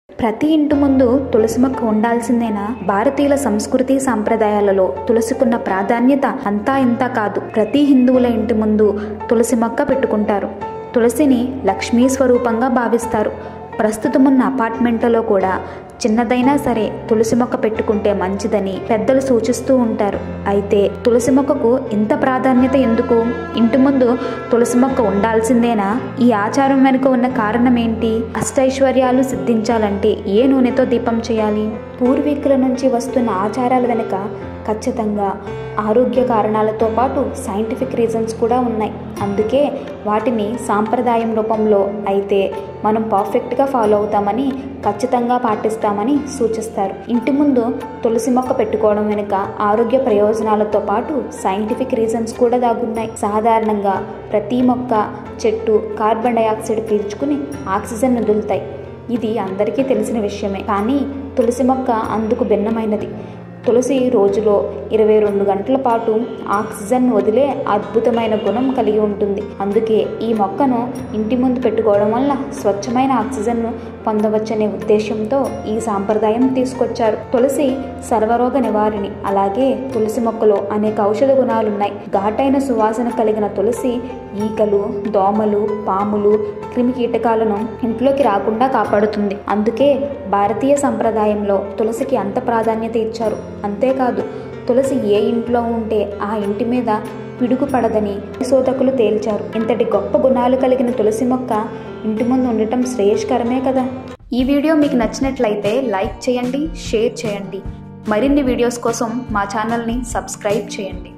ప్రతి ఇంటి ముందు తులసి మొక్క ఉండాల్సిందేనా భారతీయుల సంస్కృతి సాంప్రదాయాలలో తులసికున్న ప్రాధాన్యత అంతా ఇంత కాదు ప్రతి హిందువుల ఇంటి ముందు తులసి మొక్క పెట్టుకుంటారు తులసిని లక్ష్మీ స్వరూపంగా భావిస్తారు ప్రస్తుతమున్న అపార్ట్మెంట్లలో కూడా చిన్నదైనా సరే తులసి మొక్క పెట్టుకుంటే మంచిదని పెద్దలు సూచిస్తూ ఉంటారు అయితే తులసి మొక్కకు ఇంత ప్రాధాన్యత ఎందుకు ఇంటి ముందు తులసి మొక్క ఉండాల్సిందేనా ఈ ఆచారం వెనుక ఉన్న కారణం ఏంటి అష్టైశ్వర్యాలు సిద్ధించాలంటే ఏ నూనెతో దీపం చేయాలి పూర్వీకుల నుంచి వస్తున్న ఆచారాల వెనుక ఖచ్చితంగా ఆరోగ్య కారణాలతో పాటు సైంటిఫిక్ రీజన్స్ కూడా ఉన్నాయి అందుకే వాటిని సాంప్రదాయం రూపంలో అయితే మనం పర్ఫెక్ట్గా ఫాలో అవుతామని ఖచ్చితంగా పాటిస్తామని సూచిస్తారు ఇంటి ముందు తులసి మొక్క పెట్టుకోవడం వెనుక ఆరోగ్య ప్రయోజనాలతో పాటు సైంటిఫిక్ రీజన్స్ కూడా దాగున్నాయి సాధారణంగా ప్రతి మొక్క చెట్టు కార్బన్ డైఆక్సైడ్ పీల్చుకుని ఆక్సిజన్ వదులుతాయి ఇది అందరికీ తెలిసిన విషయమే కానీ తులసి మొక్క అందుకు భిన్నమైనది తులసి రోజులో ఇరవై రెండు గంటల పాటు ఆక్సిజన్ వదిలే అద్భుతమైన గుణం కలిగి ఉంటుంది అందుకే ఈ మొక్కను ఇంటి ముందు పెట్టుకోవడం వల్ల స్వచ్ఛమైన ఆక్సిజన్ను పొందవచ్చనే ఉద్దేశంతో ఈ సాంప్రదాయం తీసుకొచ్చారు తులసి సర్వరోగ నివారిణి అలాగే తులసి మొక్కలో అనేక ఔషధ గుణాలున్నాయి ఘాటైన సువాసన కలిగిన తులసి ఈకలు దోమలు పాములు క్రిమి కీటకాలను ఇంట్లోకి రాకుండా కాపాడుతుంది అందుకే భారతీయ సంప్రదాయంలో తులసికి అంత ప్రాధాన్యత ఇచ్చారు అంతేకాదు తులసి ఏ ఇంట్లో ఉంటే ఆ ఇంటి మీద పిడుగు పడదని శోధకులు తేల్చారు ఇంతటి గొప్ప గుణాలు కలిగిన తులసి మొక్క ఇంటి ముందు ఉండటం శ్రేయస్కరమే కదా ఈ వీడియో మీకు నచ్చినట్లయితే లైక్ చేయండి షేర్ చేయండి మరిన్ని వీడియోస్ కోసం మా ఛానల్ని సబ్స్క్రైబ్ చేయండి